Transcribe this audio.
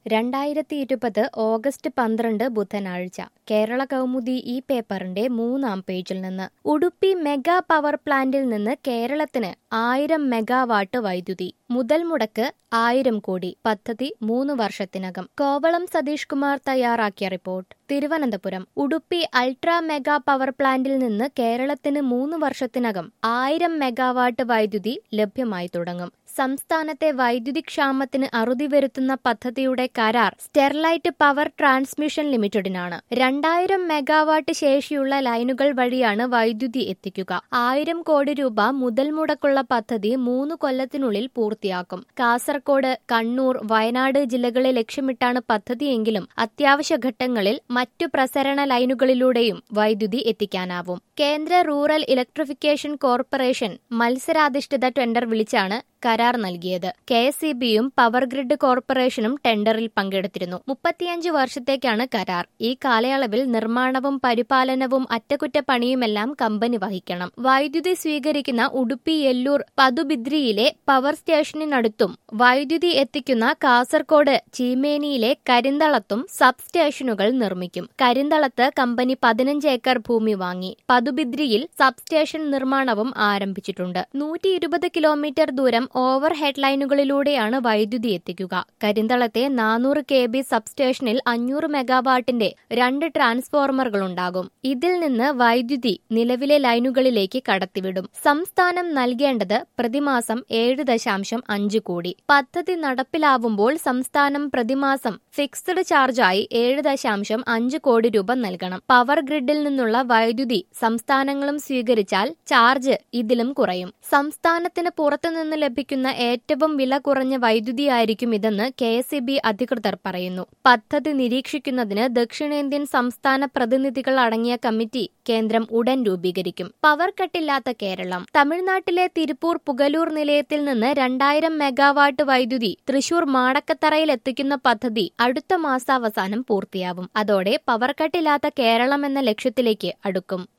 രണ്ടായിരത്തി ഇരുപത് ഓഗസ്റ്റ് പന്ത്രണ്ട് ബുധനാഴ്ച കേരള കൗമുദി ഈ പേപ്പറിന്റെ മൂന്നാം പേജിൽ നിന്ന് ഉടുപ്പി മെഗാ പവർ പ്ലാന്റിൽ നിന്ന് കേരളത്തിന് ആയിരം മെഗാവാട്ട് വൈദ്യുതി മുതൽ മുടക്ക് ആയിരം കോടി പദ്ധതി മൂന്ന് വർഷത്തിനകം കോവളം സതീഷ് കുമാർ തയ്യാറാക്കിയ report Thiruvananthapuram Udupi ultra mega power പ്ലാന്റിൽ നിന്ന് കേരളത്തിന് മൂന്ന് വർഷത്തിനകം ആയിരം മെഗാവാട്ട് വൈദ്യുതി ലഭ്യമായി തുടങ്ങും സംസ്ഥാനത്തെ വൈദ്യുതി ക്ഷാമത്തിന് അറുതി വരുത്തുന്ന പദ്ധതിയുടെ കരാർ സ്റ്റെർലൈറ്റ് പവർ ട്രാൻസ്മിഷൻ ലിമിറ്റഡിനാണ് രണ്ടായിരം മെഗാവാട്ട് ശേഷിയുള്ള ലൈനുകൾ വഴിയാണ് വൈദ്യുതി എത്തിക്കുക ആയിരം കോടി രൂപ മുതൽ മുടക്കുള്ള പദ്ധതി മൂന്ന് കൊല്ലത്തിനുള്ളിൽ പൂർത്തിയാക്കും കാസർകോട് കണ്ണൂർ വയനാട് ജില്ലകളെ ലക്ഷ്യമിട്ടാണ് പദ്ധതിയെങ്കിലും അത്യാവശ്യ ഘട്ടങ്ങളിൽ മറ്റു പ്രസരണ ലൈനുകളിലൂടെയും വൈദ്യുതി എത്തിക്കാനാവും കേന്ദ്ര റൂറൽ ഇലക്ട്രിഫിക്കേഷൻ കോർപ്പറേഷൻ മത്സരാധിഷ്ഠിത ടെൻഡർ വിളിച്ചാണ് കരാർ നൽകിയത് കെ എസ് ഇ ബിയും പവർ ഗ്രിഡ് കോർപ്പറേഷനും ടെൻഡറിൽ പങ്കെടുത്തിരുന്നു മുപ്പത്തിയഞ്ച് വർഷത്തേക്കാണ് കരാർ ഈ കാലയളവിൽ നിർമ്മാണവും പരിപാലനവും അറ്റകുറ്റപ്പണിയുമെല്ലാം കമ്പനി വഹിക്കണം വൈദ്യുതി സ്വീകരിക്കുന്ന ഉടുപ്പി എല്ലൂർ പതുബിദ്രിയിലെ പവർ സ്റ്റേഷനിനടുത്തും വൈദ്യുതി എത്തിക്കുന്ന കാസർകോട് ചീമേനിയിലെ കരിന്തളത്തും സബ് സ്റ്റേഷനുകൾ നിർമ്മിക്കും കരിന്തളത്ത് കമ്പനി പതിനഞ്ച് ഏക്കർ ഭൂമി വാങ്ങി പതുബിദ്രിയിൽ സബ് സ്റ്റേഷൻ നിർമ്മാണവും ആരംഭിച്ചിട്ടുണ്ട് നൂറ്റി ഇരുപത് കിലോമീറ്റർ ദൂരം ഓവർ ഹെഡ് ലൈനുകളിലൂടെയാണ് വൈദ്യുതി എത്തിക്കുക കരിന്തളത്തെ നാനൂറ് കെ ബി സബ്സ്റ്റേഷനിൽ അഞ്ഞൂറ് മെഗാവാട്ടിന്റെ രണ്ട് ട്രാൻസ്ഫോർമറുകളുണ്ടാകും ഇതിൽ നിന്ന് വൈദ്യുതി നിലവിലെ ലൈനുകളിലേക്ക് കടത്തിവിടും സംസ്ഥാനം നൽകേണ്ടത് പ്രതിമാസം ഏഴ് ദശാംശം അഞ്ച് കോടി പദ്ധതി നടപ്പിലാവുമ്പോൾ സംസ്ഥാനം പ്രതിമാസം ഫിക്സ്ഡ് ചാർജായി ഏഴ് ദശാംശം അഞ്ച് കോടി രൂപ നൽകണം പവർ ഗ്രിഡിൽ നിന്നുള്ള വൈദ്യുതി സംസ്ഥാനങ്ങളും സ്വീകരിച്ചാൽ ചാർജ് ഇതിലും കുറയും സംസ്ഥാനത്തിന് പുറത്തുനിന്ന് ലഭിക്കുന്ന ഏറ്റവും വില കുറഞ്ഞ വൈദ്യുതിയായിരിക്കും ഇതെന്ന് കെ എസ് ഇ ബി അധികൃതർ പറയുന്നു പദ്ധതി നിരീക്ഷിക്കുന്നതിന് ദക്ഷിണേന്ത്യൻ സംസ്ഥാന പ്രതിനിധികൾ അടങ്ങിയ കമ്മിറ്റി കേന്ദ്രം ഉടൻ രൂപീകരിക്കും പവർ കട്ടില്ലാത്ത കേരളം തമിഴ്നാട്ടിലെ തിരുപ്പൂർ പുകലൂർ നിലയത്തിൽ നിന്ന് രണ്ടായിരം മെഗാവാട്ട് വൈദ്യുതി തൃശൂർ മാടക്കത്തറയിൽ എത്തിക്കുന്ന പദ്ധതി അടുത്ത മാസാവസാനം പൂർത്തിയാവും അതോടെ പവർ കട്ടില്ലാത്ത കേരളം എന്ന ലക്ഷ്യത്തിലേക്ക് അടുക്കും